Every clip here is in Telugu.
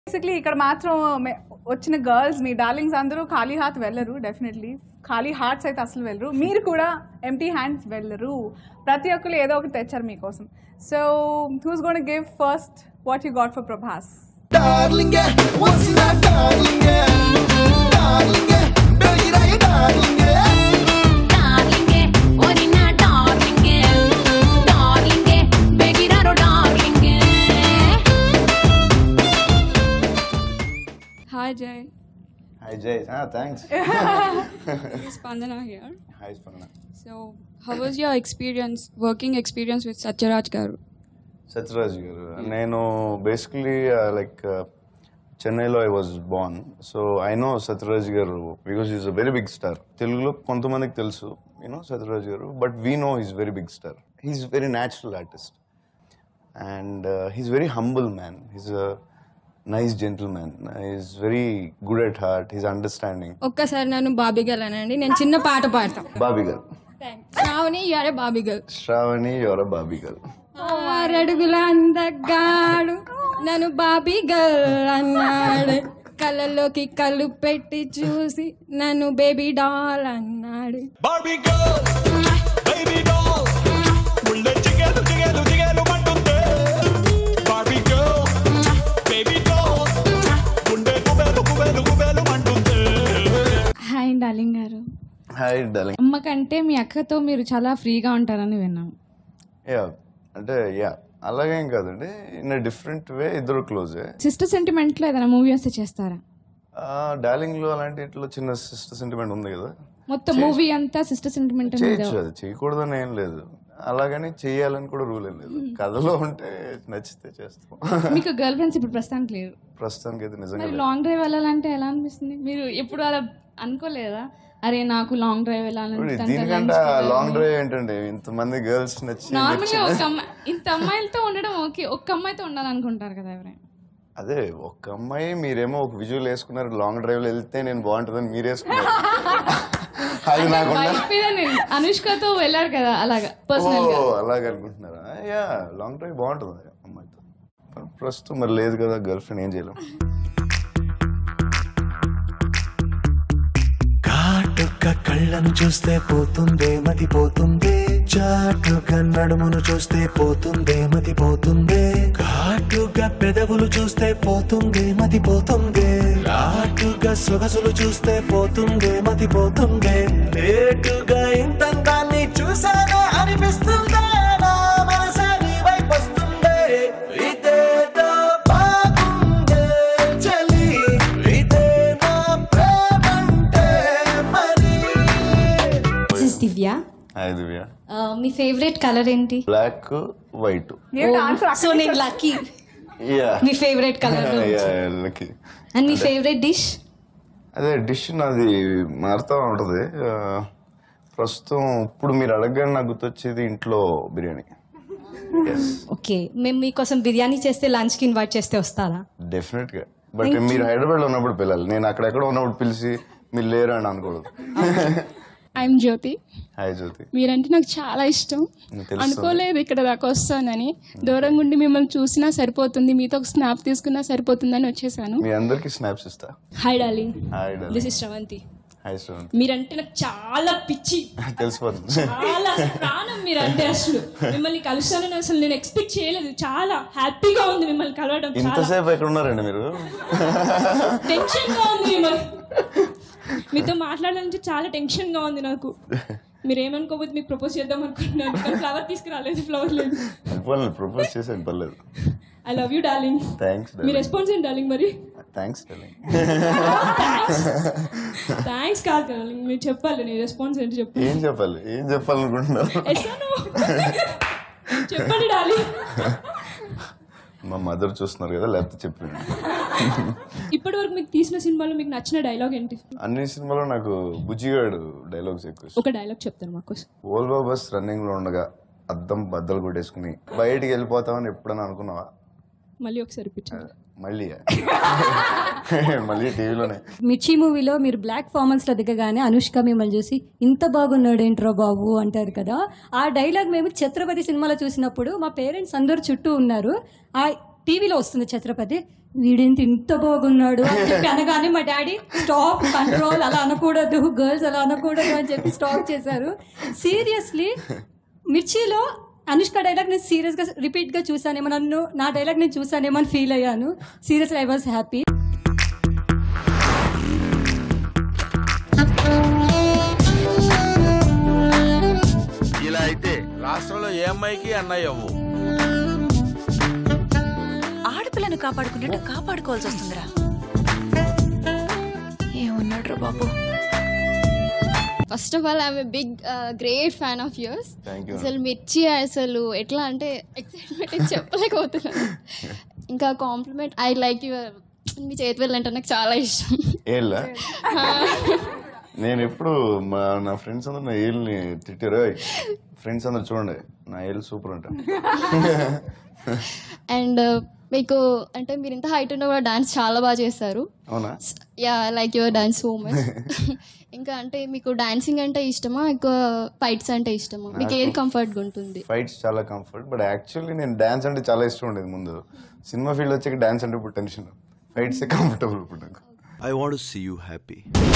బేసిక్లీ ఇక్కడ మాత్రం మే- వచ్చిన గర్ల్స్ మీ డార్లింగ్స్ అందరూ ఖాళీ హాత్ వెళ్ళరు డెఫినెట్లీ ఖాళీ హార్ట్స్ అయితే అసలు వెళ్ళరు మీరు కూడా ఎంటీ హ్యాండ్స్ వెళ్ళరు ప్రతి ఒక్కరు ఏదో ఒకటి తెచ్చారు మీకోసం so who's gonna give first what you got for Prabhas Darling, yeah, what's in that darling, yeah? Darling, yeah, baby, yeah, darling, yeah. డార్లింగే ఓరి నా డార్లింగే డార్లింగే బెగిరారో డార్లింగే Hi Jay, Hi Jay. Ah, thanks. this is Spandana here. Hi Spanna. So, how was your experience, working experience with Satyaraj Garu? Satyaraj garu నేను బేసిక్లీ లైక్ చెన్నైలో I was born so I know Satyaraj garu because is a very big star తెలుగులో కొంతమందికి తెలుసు you know Satyaraj garu but we know he's very big star he's very natural artist and he's very humble man he's a nice gentleman is very good at heart he's understanding ఒక్కసారి నన్ను బాబీ గర్ల్ అనండి నేను చిన్న పాట పాడతాం బాబీ గర్ల్ శ్రావణి యారే బాబీ గర్ల్ శ్రావణి యువర్ బాబీ గర్ల్ ఆరడుగుల అందగాడు నన్ను బాబీ గర్ల్ అన్నాడు కళ్ళలోకి కళ్ళు పెట్టి చూసి నన్ను బేబీ డాల్ అన్నాడు Barbie girl, baby doll, ముళ్ళే జిగేలు జిగేలు జిగేలు మంటుంది. Barbie girl, baby doll, గుండె గుబేలు గుబేలు గుబేలు మంటుంది. Hi darling garu hi darling అమ్మ కంటే మీ అక్కతో మీరు చాలా ఫ్రీగా ఉంటారని విన్నాం యా అంటే యా అలాగేం కాదండి ఇన్ డిఫరెంట్ వే ఇద్దరు క్లోజే సిస్టర్ సెంటిమెంట్ లో ఏదైనా మూవీ వస్తే చేస్తారా డార్లింగ్ లో అలాంటి ఇట్లా చిన్న సిస్టర్ సెంటిమెంట్ ఉంది కదా మొత్తం మూవీ అంతా సిస్టర్ సెంటిమెంట్ చేయొచ్చు అది చేయకూడదని ఏం లేదు అలాగని చేయాలని కూడా రూల్ ఏం లేదు కథలో ఉంటే నచ్చితే చేస్తాం మీకు గర్ల్ ఫ్రెండ్స్ ఇప్పుడు ప్రస్తుతానికి లేరు ప్రస్తుతానికి అయితే నిజంగా మరి లేదు. లాంగ్ డ్రైవ్ వెళ్ళాలంటే ఎలా అనిపిస్తుంది మీరు ఎప్పుడు అలా అనుకోలేదా అరే నాకు లాంగ్ డ్రైవ్ ఇప్పుడు వెళ్ళాలని దీనికంటే లాంగ్ డ్రైవ్ ఏంటండి ఇంతమంది గర్ల్స్ నచ్చి నార్మల్గా ఒక అమ్మాయి ఇంత అమ్మాయిలతో ఉండడం ఓకే ఒక్క అమ్మాయితో ఉండాలనుకుంటారు కదా ఎవరైనా అదే ఒక్క అమ్మాయి మీరేమో ఒక విజువల్ వేసుకున్నారు లాంగ్ డ్రైవ్ లో వెళ్తే నేను బాగుంటుందని మీరు వేసుకున్నారు అది నాకుండా బైక్ మీద నేను అనుష్కతో వెళ్ళారు కదా అలాగా పర్సనల్ గా ఓ అలాగ అనుకుంటున్నారా యా లాంగ్ డ్రైవ్ బాగుంటుంది అమ్మాయితో కానీ ప్రస్తుతం మరి లేదు కదా గర్ల్ ఫ్రెండ్ ఏం చేయలేం కాటుక కళ్ళను చూస్తే పోతుందే మతి పోతుందే చాటుగా నడుమును చూస్తే పోతుందే మతి పోతుందే ఘాటుగా పెదవులు చూస్తే పోతుందే మతి పోతుందే రాటుగా సొగసులు చూస్తే పోతుందే మతి పోతుందే లేటుగా ఇంతందాన్ని చూసానే అనిపిస్తుందే నా మనసే నీ వైపు వస్తుందే ఇదేదో బాగుందే చలి ఇదే నా ప్రేమంటే మరి this is Divya hi Divya Uh, మీ ఫేవరెట్ కలర్ ఏంటి బ్లాక్ వైట్ ఏంటి ఆన్సర్ సో నేను లక్కీ యా మీ ఫేవరెట్ కలర్ లక్కీ అండ్ మీ ఫేవరెట్ డిష్ అదే డిష్ నాది మారుతూ ఉంటుంది ఆ, ప్రస్తుతం ఇప్పుడు మీరు అడగగానే నాకు గుర్తొచ్చేది ఇంట్లో బిర్యానీ ఎస్ ఓకే మేము మీకోసం బిర్యానీ చేస్తే లంచ్ కి ఇన్వైట్ చేస్తే వస్తారా డెఫినెట్ గా బట్ మీరు హైదరాబాద్ లో ఉన్నప్పుడు పిల్లలు నేను అక్కడెక్కడ ఉన్నప్పుడు పిలిచి మీరు లేరు అని అనకూడదు ఐఎమ్ జ్యోతి హాయ్ జ్యోతి మీరంటే నాకు చాలా ఇష్టం నీకు తెలుస్తుంది. అనుకోలేదు ఇక్కడ దాకా వస్తానని దూరంగా ఉండి మిమ్మల్ని చూసినా సరిపోతుంది మీతో ఒక స్నాప్ తీసుకున్నా సరిపోతుందని వచ్చేసాను మీ అందరికి స్నాప్స్ ఇస్తా hi darling hi this darling is Shravanthi hi student మీరంటే నాకు చాలా పిచ్చి తెలిసిపోతుంది చాలా ప్రాణం మీరంటే అసలు మిమ్మల్ని కలుస్తానని అసలు నేను ఎక్స్పెక్ట్ చేయలేదు చాలా హ్యాపీగా ఉంది మిమ్మల్ని కలవడం చాలా ఇంతసేపు ఎక్కడ ఉన్నారండి మీరు టెన్షన్ గా ఉంది మిమ్మల్ని మీతో మాట్లాడాలంటే చాలా టెన్షన్ గా ఉంది నాకు మీరు ఏమనుకోవద్దు మీకు ప్రపోజ్ చేద్దాం అనుకుంటున్నాను కానీ ఫ్లవర్ తీసుకురాలేదు ఫ్లవర్ లేదు పర్లేదు ప్రపోజ్ చేసాను పర్లేదు I love you darling thanks మీ రెస్పాన్స్ ఏంటి డార్లింగ్ మరి థ్యాంక్స్ డార్లింగ్ థ్యాంక్స్ కాదు డార్లింగ్ మీరు చెప్పాలి నీ రెస్పాన్స్ ఏంటి చెప్పు ఏం చెప్పాలి ఏం చెప్పాలనుకుంటున్నారు Yes or no? చెప్పండి డార్లింగ్ మా మదర్ చూస్తున్నారు కదా లేకపోతే చెప్పండి ఇప్పటి వరకు మీకు తీసిన సినిమాలో మీకు నచ్చిన డైలాగ్ ఏంటి అన్ని సినిమాలో నాకు బుజ్జిగాడు డైలాగ్స్ ఎక్కువ ఇష్టం. ఒక డైలాగ్ చెప్తాను మాకు ఓల్వో బస్ రన్నింగ్ లో ఉండగా అద్దం బద్దలు కొట్టేసుకుని బయటికి వెళ్ళిపోతామని ఎప్పుడైనా అనుకున్నావా మళ్ళీ ఒకసారి పిచ్చారు మళ్ళీ మళ్ళీ టీవీలోనే మిర్చి మూవీలో మీరు బ్లాక్ ఫార్మల్స్ లో దిగగానే అనుష్క మిమ్మల్ని చూసి ఇంత బాగున్నాడేంట్రా బాబు అంటారు కదా ఆ డైలాగ్ మేము ఛత్రపతి సినిమాలో చూసినప్పుడు మా పేరెంట్స్ అందరూ చుట్టూ ఉన్నారు ఆ టీవీలో వస్తుంది ఛత్రపతి వీడేంటి ఇంత బాగున్నాడు అని చెప్పి అనగానే మా డాడీ స్టాప్ కంట్రోల్ అలా అనకూడదు గర్ల్స్ అలా అనకూడదు అని చెప్పి స్టాప్ చేశారు సీరియస్లీ మిర్చిలో అనుష్క డైలాగ్ నేను సీరియస్గా రిపీట్గా చూసానేమో నన్ను నా డైలాగ్ నేను చూసానేమో అని ఫీల్ అయ్యాను సీరియస్లీ ఐ వాజ్ హ్యాపీ ఇలా అయితే రాష్ట్రంలో ఏ అమ్మాయికి అన్నయ్య అవ్వు ఆడపిల్లను కాపాడుకున్నట్టు కాపాడుకోవాల్సి వస్తుందిరా ఏమన్నాడు రా బాబు first of all I'm big great fan of yours Thank you. అసలు మిర్చి అసలు ఎట్లా అంటే ఎక్సైట్మెంట్ చెప్పలేకపోతున్నాను ఇంకా కాంప్లిమెంట్ ఐ లైక్ యువర్ మీ చేతి వెళ్ళంటే నాకు చాలా ఇష్టం ఏళ్ళ నేను ఎప్పుడు మా నా ఫ్రెండ్స్ అందరూ నా ఏళ్ళని తిట్టారు ఫ్రెండ్స్ అందరు చూడండి నా ఏళ్ళు సూపర్ అంట అండ్ మీకు అంటే మీరు ఇంత హైట్ ఉన్న కూడా డాన్స్ చాలా బాగా చేస్తారు అవునా yeah like your dance so much ఇంకా అంటే మీకు డాన్సింగ్ అంటే ఇష్టమా ఎక్కువ ఫైట్స్ అంటే ఇష్టమా మీకు ఏది కంఫర్ట్గా ఉంటుంది ఫైట్స్ చాలా కంఫర్ట్ బట్ యాక్చువల్లీ నేను డాన్స్ అంటే చాలా ఇష్టం ఉండేది ముందు సినిమా ఫీల్డ్ వచ్చాక డాన్స్ అంటే ఇప్పుడు టెన్షన్ ఫైట్స్ కంఫర్టబుల్ ఇప్పుడు నాకు I want see you happy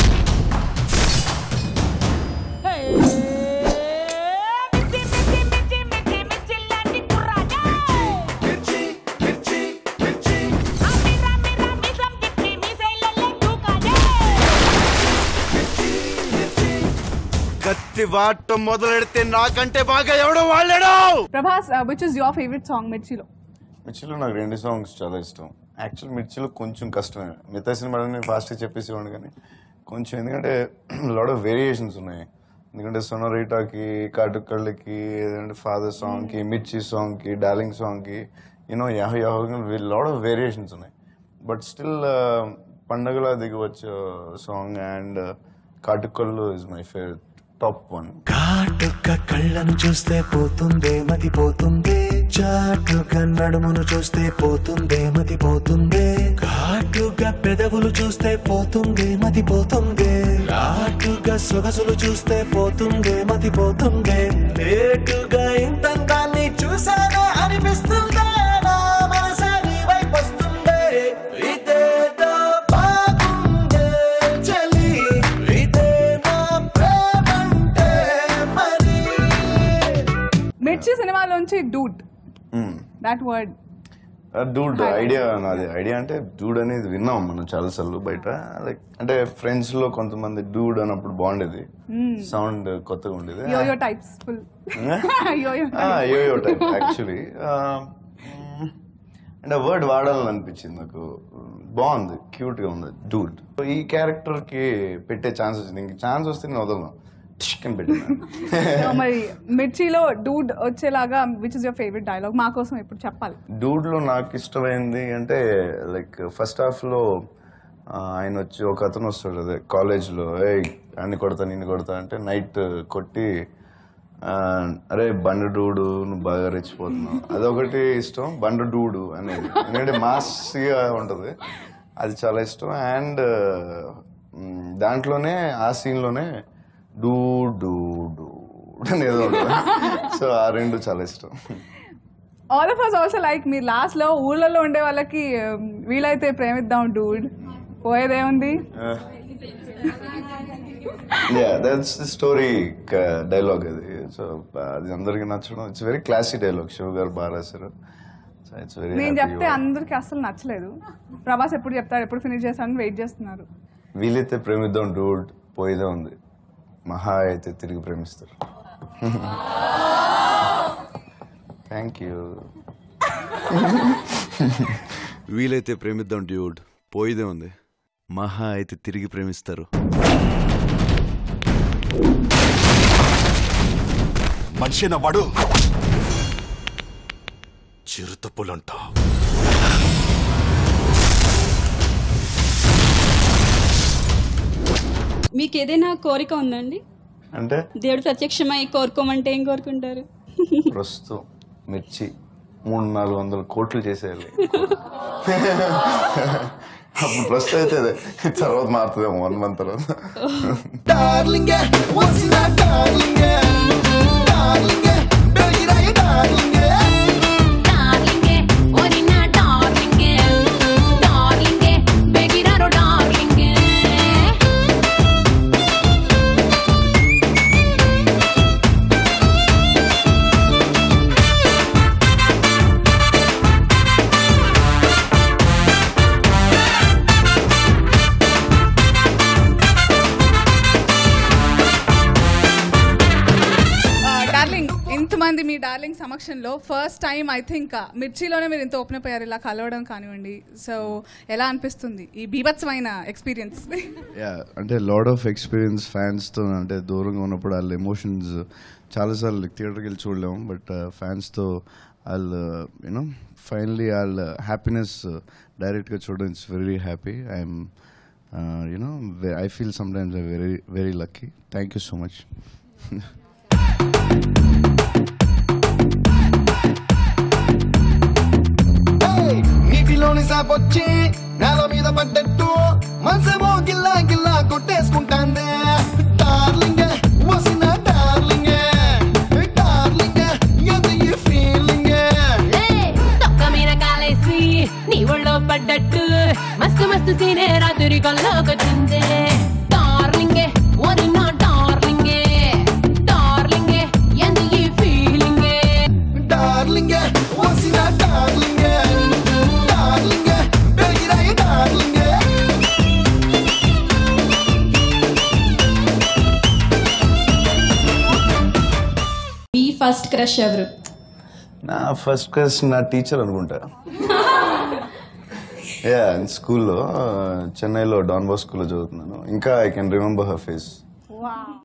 కత్తి వాడటం మొదలెడితే నాకంటే బాగా ఎవడో వాళ్ళాడు Prabhas which is your favourite song మిర్చిలో మిర్చిలో నాకు రెండు సాంగ్స్ చాలా ఇష్టం యాక్చువల్ మిర్చిలో కొంచెం కష్టమే మిగతా సినిమాలన్నీ ఫాస్ట్గా చెప్పేసేవాడు కానీ కొంచెం ఎందుకంటే లాడ్ ఆఫ్ వేరియేషన్స్ ఉన్నాయి ఎందుకంటే సొనరీటాకి కాటుకళ్ళకి ఏదంటే ఫాదర్ సాంగ్కి మిర్చి సాంగ్కి డార్లింగ్ సాంగ్కి యూనో యాహో యాహో లాడ్ ఆఫ్ వేరియేషన్స్ ఉన్నాయి బట్ స్టిల్ పండగలా దిగి వచ్చే సాంగ్ అండ్ కాటుకల్లు is my favourite top one కాటుక కళ్ళను చూస్తే పోతుందే మతి పోతుందే చాటుగా నడుమును చూస్తే పోతుందే మతి పోతుందే ఘాటుగా పెదవులు చూస్తే పోతుందే మతి పోతుందే ఘాటుగా సొగసులు చూస్తే పోతుందే మతి పోతుందే లేటుగా ఇంతంతాన్ని చూసానే అనిపిస్తుందే నా మనసే నీ వైపు వస్తుందే ఇదేదో బాగుందే చలి ఇదే నా ప్రేమంటే మరి మిర్చి సినిమాలోంచి dude that word dude idea నాది ఐడియా అంటే డూడ్ అనేది విన్నాం మనం చాలాసార్లు బయట లైక్ అంటే ఫ్రెండ్స్ లో కొంతమంది డూడ్ అన్నప్పుడు బాగుండేది సౌండ్ కొత్తగా ఉండేది yo yo types full yo yo yo yo type actually అంటే వర్డ్ వాడాలని అనిపించింది నాకు బాగుంది క్యూట్ గా ఉంది డూడ్ ఈ క్యారెక్టర్ కి పెట్టే ఛాన్స్ వచ్చింది ఇంక ఛాన్స్ వస్తే నేను వదలను చికెన్ పెట్టిన మరి మిర్చిలో డూడ్ వచ్చేలాగా which is your favourite dialogue మా కోసం ఇప్పుడు చెప్పాలి డూడ్ లో నాకు ఇష్టమైంది అంటే లైక్ ఫస్ట్ హాఫ్ లో ఆ, ఆయన వచ్చి ఒక అతను వస్తాడు అదే కాలేజ్ లో ఏ అన్ని కొడతా నిన్ను కొడతా అంటే నైట్ కొట్టి ఆ, అరే బండ డూడు నువ్వు బాగా రెచ్చిపోతున్నావు అదొకటి ఇష్టం బండ డూడు అనేది ఎందుకంటే మాస్గా ఉంటుంది అది చాలా ఇష్టం అండ్ దాంట్లోనే ఆ సీన్లోనే డూ డూ డూ అని ఏదో ఉంటుంది సో ఆ రెండు చాలా ఇష్టం all of us also like మీరు లాస్ట్ లో ఊళ్ళలో ఉండే వాళ్ళకి um, వీలైతే ప్రేమిద్దాం డూడ్ పోయేదేముంది yeah that's the story dialogue అది సో అది అందరికి నచ్చడం it's very classy dialogue Shiva garu బాగా రాశారు సో ఇట్స్ వెరీ నేను చెప్తే అందరికి అస్సలు నచ్చలేదు ప్రభాస్ ఎప్పుడు చెప్తాడు ఎప్పుడు ఫినిష్ చేస్తాడని వెయిట్ చేస్తున్నారు వీలైతే ప్రేమిద్దాం డూడ్ పోయేదే ఉంది మహా అయితే తిరిగి ప్రేమిస్తారు థ్యాంక్ యూ వీలైతే ప్రేమిద్దాం డ్యూడ్ పోయిదే ఉంది మహా అయితే తిరిగి ప్రేమిస్తారు మనిషి వాడు చిరుతపులంటా మీకు ఏదైనా కోరిక ఉందండి అంటే దేవుడు ప్రత్యక్షమై కోరుకోమంటే ఏం కోరుకుంటారు ప్రస్తుతం మిర్చి మూడు నాలుగు వందల కోట్లు చేసేయాలి అప్పుడు ప్రస్తుతం అయితే అదే తర్వాత మారుతుందేమో వన్ మంత్ తర్వాత Darling, what's in that darling? Darling, baby, darling. డార్లింగే ఓరి నా డార్లింగే ఇంతమంది మీ డార్లింగ్ సమక్షంలో ఫస్ట్ టైం ఐ థింక్ మిర్చిలోనే మీరు ఇంత ఓపెన్ అప్ అయ్యారు ఇలా కలవడం కానివ్వండి సో ఎలా అనిపిస్తుంది ఈ బీభత్సమైన ఎక్స్పీరియన్స్ యా అంటే లాడ్ ఆఫ్ ఎక్స్పీరియన్స్ ఫ్యాన్స్తో అంటే దూరంగా ఉన్నప్పుడు వాళ్ళ ఎమోషన్స్ చాలాసార్లు థియేటర్కి వెళ్ళి చూడలేము బట్ ఫ్యాన్స్తో వాళ్ళు యూనో ఫైనలీ వాళ్ళ హ్యాపీనెస్ డైరెక్ట్గా చూడడం it's very happy I'm you know I feel sometimes I very very lucky thank you so much ఏయ్, నీటిలోని సాపొచ్చి నేల మీద పడ్డట్టు మనసేమో గిల్లా గిల్లా కొట్టేసుకుంటాందే డార్లింగ్ వసిన డార్లింగ్ డార్లింగ్ ఎంత ఈ ఫీలింగ్ తొక్క మీద కాలేసి నీ ఒళ్ళో పడ్డట్టు మస్తు మస్తు సీనే రాత్రి కల్లోకొచ్చింది డార్లింగే ఒరి నా డార్లింగే డార్లింగే ఎంత ఈ ఫీలింగే డార్లింగ్ వసిన డార్లింగ్ డార్లింగ్ పెరిగిరాయి డార్లింగ్ మీ ఫస్ట్ క్రష్ ఎవరు నా ఫస్ట్ క్లాస్ నా టీచర్ అనుకుంటా యా స్కూల్లో చెన్నైలో డాన్ బాస్ స్కూల్లో చదువుతున్నాను ఇంకా I can remember her face